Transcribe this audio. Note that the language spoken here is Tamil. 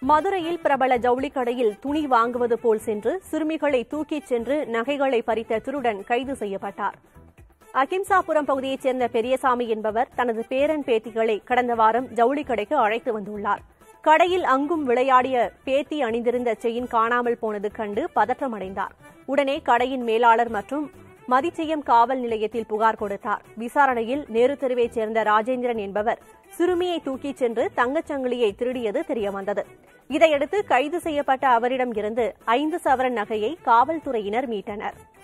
மதுரையில் பிரபல ஜவுளி கடையில் துணி வாங்குவது போல் சென்று சிறுமிகளை தூக்கிச் சென்று நகைகளை பறித்த திருடன் கைது செய்யப்பட்டார் அகிம்சாபுரம் பகுதியைச் சேர்ந்த பெரியசாமி என்பவர் தனது பேரன் பேத்திகளை கடந்த வாரம் ஜவுளி கடைக்கு அழைத்து வந்துள்ளார் கடையில் அங்கும் விளையாடிய பேத்தி அணிந்திருந்த செயின் காணாமல் போனது கண்டு பதற்றமடைந்தார் உடனே கடையின் மேலாளர் மற்றும் மதிச்சயம் காவல் நிலையத்தில் புகார் கொடுத்தார் விசாரணையில் நேரு தெருவைச் சேர்ந்த ராஜேந்திரன் என்பவர் சிறுமியை தூக்கிச் சென்று தங்கச்சங்கிலியை திருடியது தெரியவந்தது இதையடுத்து கைது செய்யப்பட்ட அவரிடம் இருந்து ஐந்து சவரன் நகையை காவல்துறையினர் மீட்டனர்